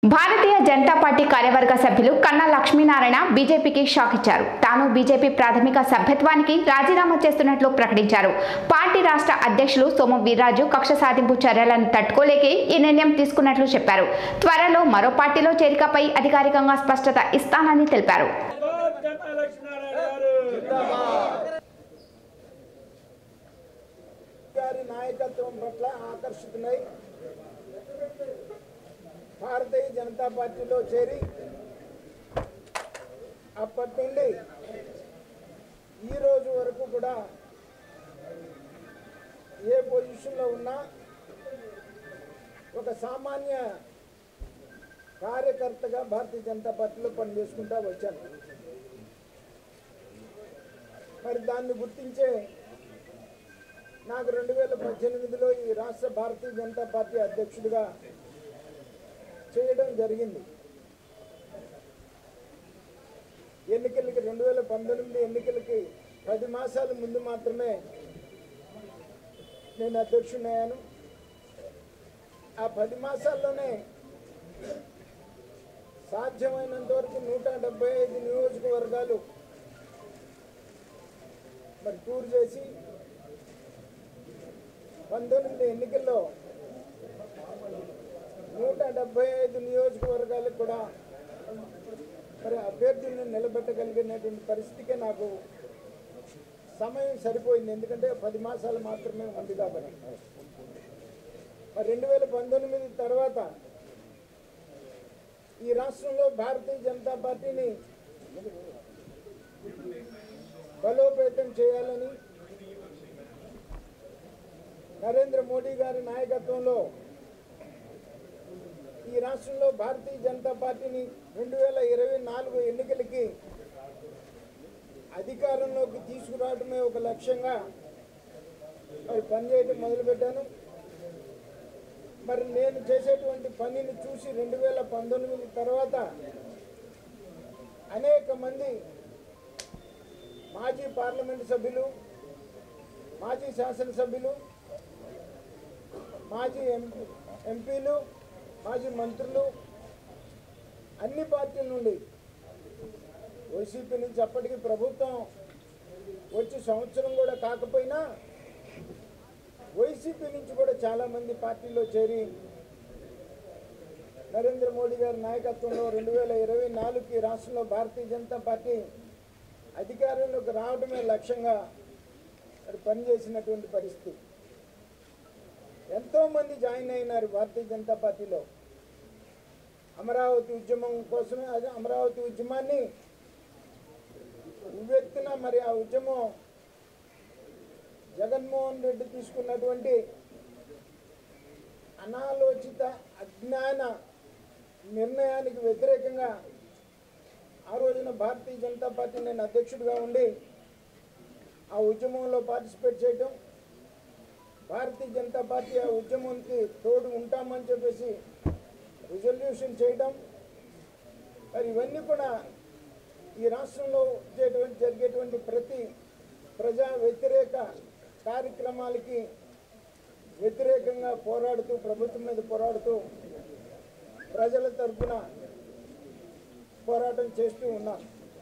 భారతీయ Janata party కార్యవర్గ సభ్యులు కన్నా లక్ష్మీనారాయణ బీజేపీకి షాక్ ఇచ్చారు తాను బీజేపీ ప్రాథమిక సభ్యత్వానికి రాజీనామా చేస్తున్నట్లు ప్రకటించారు పార్టీ రాష్ట్ర అధ్యక్షులు సోము వీర్రాజు కక్ష సాధింపు చర్యలను తట్టుకోలేకే ఈ నిర్ణయం తీసుకున్నట్లు చెప్పారు త్వరలో మరో పార్టీలో చేరికపై అధికారికంగా స్పష్టత ఇస్తానని తెలిపారు జిందాబాద్ జనతా లక్ష్మీనారాయణ గారు గారి నాయకత్వం పట్ల ఆకర్షితులై భారతీయ జనతా పార్టీలో చేరి అప్పటి నుండి ఈ రోజు వరకు కూడా ఏ పొజిషన్లో ఉన్నా ఒక సామాన్య కార్యకర్తగా భారతీయ జనతా పార్టీలో పనిచేసుకుంటా వచ్చాను మరి దాన్ని గుర్తించే నాకు రెండు వేల పద్దెనిమిదిలో ఈ రాష్ట్ర భారతీయ జనతా పార్టీ అధ్యక్షుడిగా చేయడం జరిగింది ఎన్నికలకి రెండు వేల పంతొమ్మిది ఎన్నికలకి పది మాసాల ముందు మాత్రమే నేను అధ్యక్షుడయ్యాను ఆ పది మాసాల్లోనే సాధ్యమైనంత వరకు నూట డెబ్బై ఐదు నియోజకవర్గాలు మరి టూర్ చేసి పంతొమ్మిది ఎన్నికల్లో నూట డెబ్బై ఐదు నియోజకవర్గాలకు కూడా మరి అభ్యర్థులను నిలబెట్టగలిగినటువంటి పరిస్థితికే నాకు సమయం సరిపోయింది ఎందుకంటే పది మాసాలు మాత్రమే ఉంది కాబట్టి మరి రెండు వేల పంతొమ్మిది తర్వాత ఈ రాష్ట్రంలో భారతీయ జనతా పార్టీని బలోపేతం చేయాలని నరేంద్ర మోడీ గారి నాయకత్వంలో ఈ రాష్ట్రంలో భారతీయ జనతా పార్టీని రెండు వేల ఇరవై నాలుగు ఎన్నికలకి అధికారంలోకి తీసుకురావడమే ఒక లక్ష్యంగా మరి పనిచేయడం మొదలుపెట్టాను మరి నేను చేసేటువంటి పనిని చూసి రెండు వేల పంతొమ్మిది తర్వాత అనేక మంది మాజీ పార్లమెంటు సభ్యులు మాజీ శాసనసభ్యులు మాజీ ఎంపీ ఎంపీలు మాజీ మంత్రులు అన్ని పార్టీల నుండి వైసీపీ నుంచి అప్పటికి ప్రభుత్వం వచ్చి సంవత్సరం కూడా కాకపోయినా వైసీపీ నుంచి కూడా చాలామంది పార్టీలో చేరి నరేంద్ర మోడీ గారి నాయకత్వంలో రెండు వేల ఇరవై నాలుగుకి రాష్ట్రంలో భారతీయ జనతా పార్టీ అధికారంలోకి రావడమే లక్ష్యంగా మరి పనిచేసినటువంటి పరిస్థితి ఎంతోమంది జాయిన్ అయినారు భారతీయ జనతా పార్టీలో అమరావతి ఉద్యమం కోసమే అదే అమరావతి ఉద్యమాన్ని ఉవ్వెత్తున మరి ఆ ఉద్యమం జగన్మోహన్ రెడ్డి తీసుకున్నటువంటి అనాలోచిత అజ్ఞాన నిర్ణయానికి వ్యతిరేకంగా ఆ రోజున భారతీయ జనతా పార్టీ నేను అధ్యక్షుడిగా ఉండి ఆ ఉద్యమంలో పార్టిసిపేట్ చేయటం భారతీయ జనతా పార్టీ ఆ ఉద్యమంకి తోడు ఉంటామని చెప్పేసి రిజల్యూషన్ చేయడం మరి ఇవన్నీ కూడా ఈ రాష్ట్రంలో వచ్చేటువంటి జరిగేటువంటి ప్రతి ప్రజా వ్యతిరేక కార్యక్రమాలకి వ్యతిరేకంగా పోరాడుతూ ప్రభుత్వం మీద పోరాడుతూ ప్రజల తరఫున పోరాటం చేస్తూ ఉన్నాం